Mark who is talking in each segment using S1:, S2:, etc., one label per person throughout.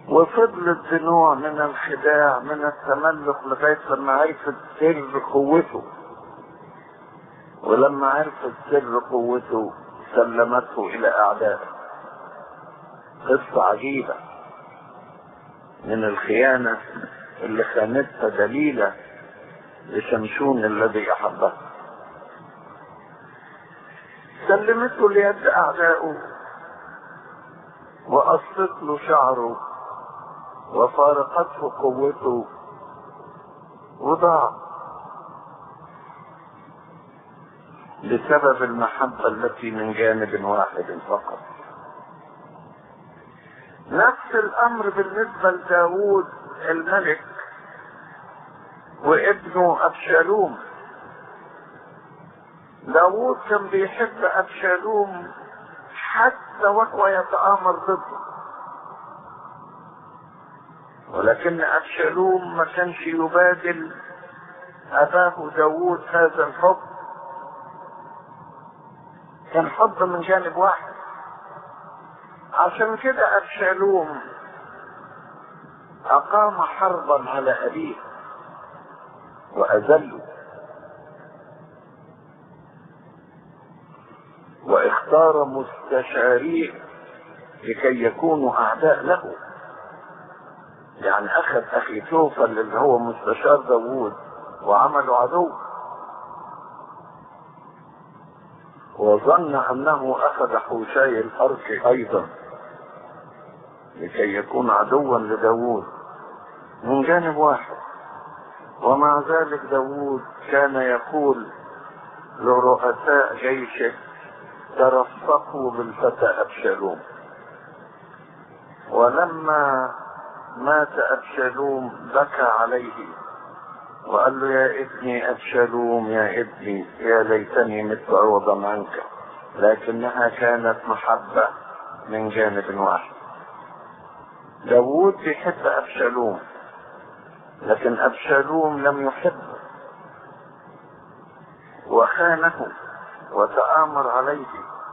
S1: وفضلت بنوع من الخداع من التملق لغاية لما عرفت سر قوته ولما عرفت سر قوته سلمته إلى أعدائه قصة عجيبة من الخيانة اللي خانتها دليلة لشمشون الذي أحبها سلمته ليد أعدائه وقصت له شعره وفارقته قوته وضاع بسبب المحبة التي من جانب واحد فقط نفس الأمر بالنسبة لداود الملك وابنه أبشالوم داود كان بيحب أبشالوم حتى وهو يتآمر ضده ولكن أبشالوم ما كانش يبادل أباه داود هذا الحب كان حب من جانب واحد عشان كده أبشالوم أقام حربا على أبيه وأذله واختار مستشاريه لكي يكونوا أعداء له يعني أخذ أخي توفل اللي هو مستشار داوود وعمله عدو وظن أنه أخذ حوشاي الأرك أيضا لكي يكون عدوا لداوود من جانب واحد ومع ذلك داوود كان يقول لرؤساء جيشه ترفقوا بالفتى أبشالوم ولما مات أبشالوم بكى عليه وقال له يا ابني أبشالوم يا ابني يا ليتني مت عوضا عنك لكنها كانت محبة من جانب واحد داوود بيحب أبشالوم لكن أبشالوم لم يحبه وخانه وتآمر عليه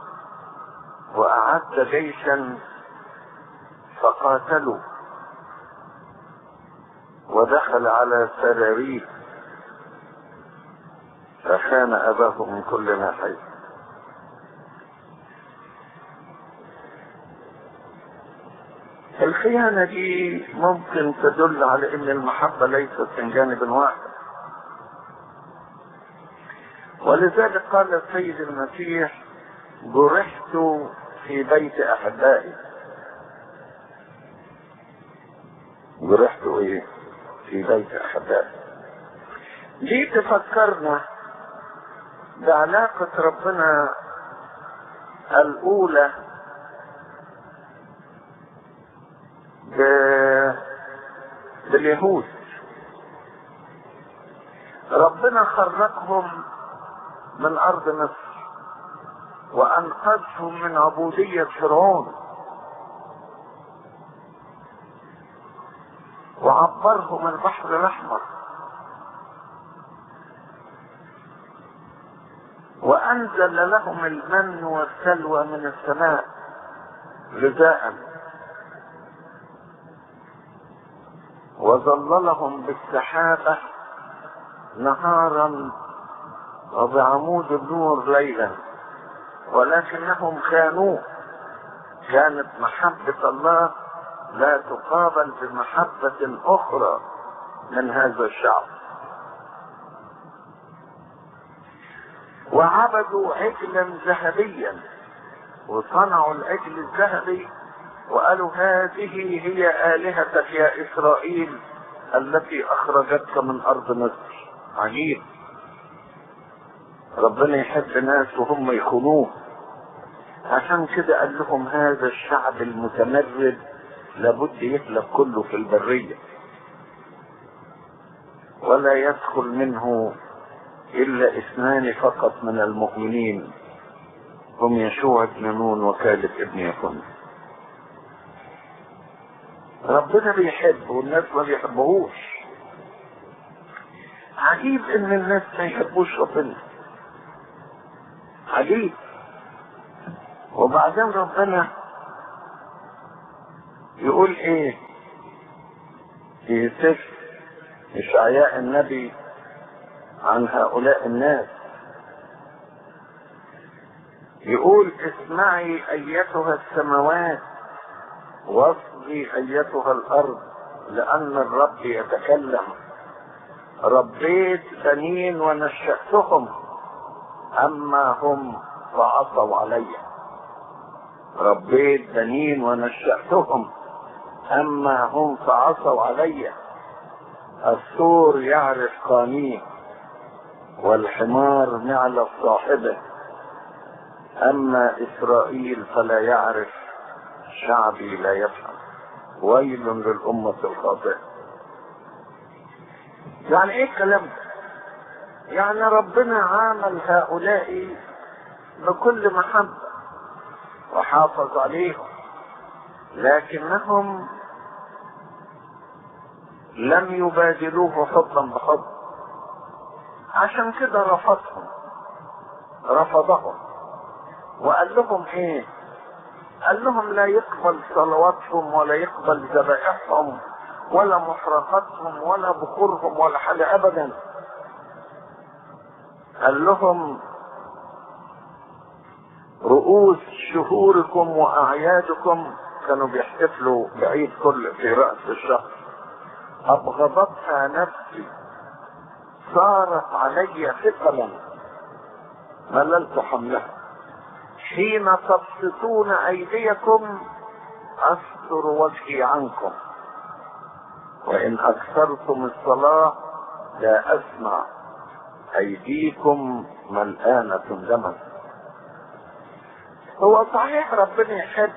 S1: وأعد جيشا فقاتلوا ودخل على سراريه فخان أباه من كل ناحية الخيانة دي ممكن تدل على ان المحبة ليست من جانب واحد ولذلك قال السيد المسيح جرحت في بيت احبائي جرحت ايه في بيت احبائي دي تفكرنا بعلاقة ربنا الاولى ب... باليهود ربنا خرجهم من ارض مصر وانقذهم من عبودية فرعون وعبرهم البحر الاحمر وانزل لهم المن والسلوى من السماء غذاء وظللهم بالسحابة نهارا وبعمود النور ليلا ولكنهم خانوه كانت محبة الله لا تقابل بمحبة أخرى من هذا الشعب وعبدوا عجلا ذهبيا وصنعوا العجل الذهبي وقالوا هذه هي آلهتك يا إسرائيل التي أخرجتك من أرض مصر عجيب ربنا يحب ناس وهم يخونوه عشان كده قال لهم هذا الشعب المتمرد لابد يهلك كله في البرية ولا يدخل منه إلا اثنان فقط من المؤمنين هم يشوع بن نون وكالب ابن يكون ربنا بيحب والناس ما بيحبوهوش عجيب ان الناس ما يحبوش ربنا عجيب وبعدين ربنا يقول ايه في سفر إشعياء النبي عن هؤلاء الناس يقول اسمعي أيتها السماوات واصغي أيتها الأرض لأن الرب يتكلم ربيت بنين ونشأتهم أما هم فعصوا علي ربيت بنين ونشأتهم أما هم فعصوا علي الثور يعرف قانيه والحمار نعلى صاحبه أما إسرائيل فلا يعرف شعبي لا يفهم ويل للأمة الخاطئة يعني ايه الكلام ده يعني ربنا عامل هؤلاء بكل محبة وحافظ عليهم لكنهم لم يبادلوه حبا بحب عشان كده رفضهم رفضهم وقال لهم ايه قال لهم لا يقبل صلواتهم ولا يقبل ذبائحهم ولا محرقاتهم ولا بخورهم ولا حاجة ابدا قال لهم رؤوس شهوركم واعيادكم كانوا بيحتفلوا بعيد كل في رأس الشهر ابغضتها نفسي صارت علي ثقلا مللت حملها حين تبسطون ايديكم استر وجهي عنكم وان اكثرتم الصلاه لا اسمع ايديكم ملآنة دما هو صحيح ربنا يحب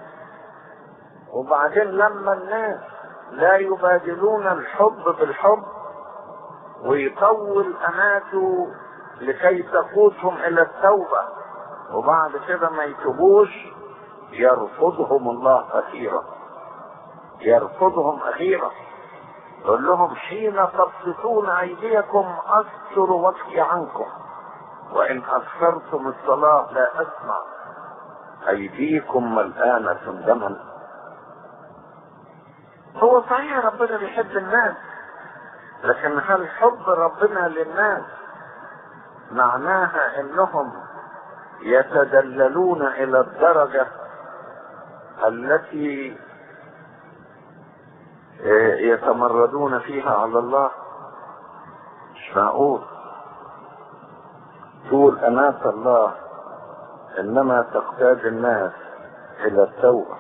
S1: وبعدين لما الناس لا يبادلون الحب بالحب ويطول اماته لكي تقودهم الى التوبه وبعد كده ما يتوبوش يرفضهم الله اخيرا يرفضهم اخيرا يقول لهم حين تبسطون ايديكم استر وجهي عنكم وان اكثرتم الصلاه لا اسمع ايديكم ملآنة دما هو صحيح ربنا بيحب الناس لكن هل حب ربنا للناس معناها انهم يتدللون الى الدرجة التي يتمردون فيها على الله مش معقول تقول أناة الله إنما تقتاد الناس إلى التوبة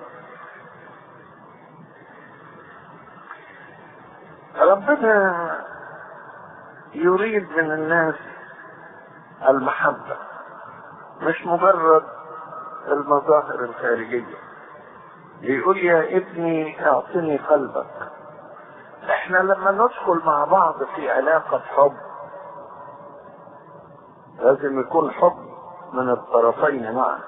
S1: ربنا يريد من الناس المحبة مش مجرد المظاهر الخارجية بيقول يا ابني اعطني قلبك احنا لما ندخل مع بعض في علاقة حب لازم يكون حب من الطرفين معا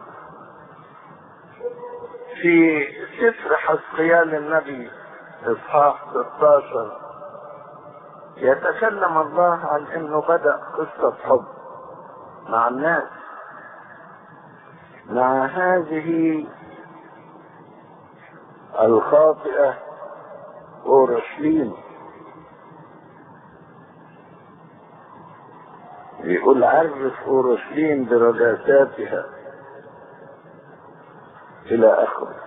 S1: في سفر حسقيال النبي اصحاح 16 يتكلم الله عن انه بدأ قصة حب مع الناس مع هذه الخاطئة أورشليم بيقول عرف أورشليم برجاساتها إلى آخره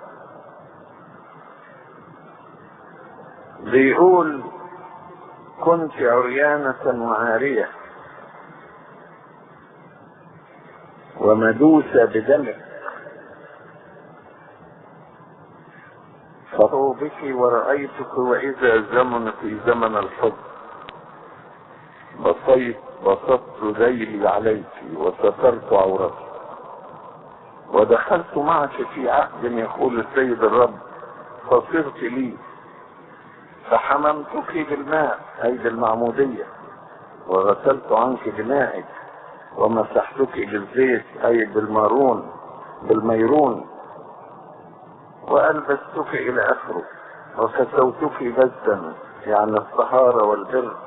S1: بيقول كنت عريانة وعارية ومدوسة بدمك فهو بك ورأيتك وإذا زمن في زمن الحب بصيت بسطت ذيلي عليك وسترت عورتك ودخلت معك في عهد يقول السيد الرب فصرت لي فحممتك بالماء أي بالمعمودية وغسلت عنك دمائك ومسحتك بالزيت أي بالمارون بالميرون وألبستك إلى آخره وكسوتك بزا يعني الطهارة والبر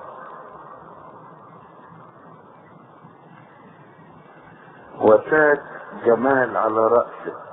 S1: وتاج جمال على رأسك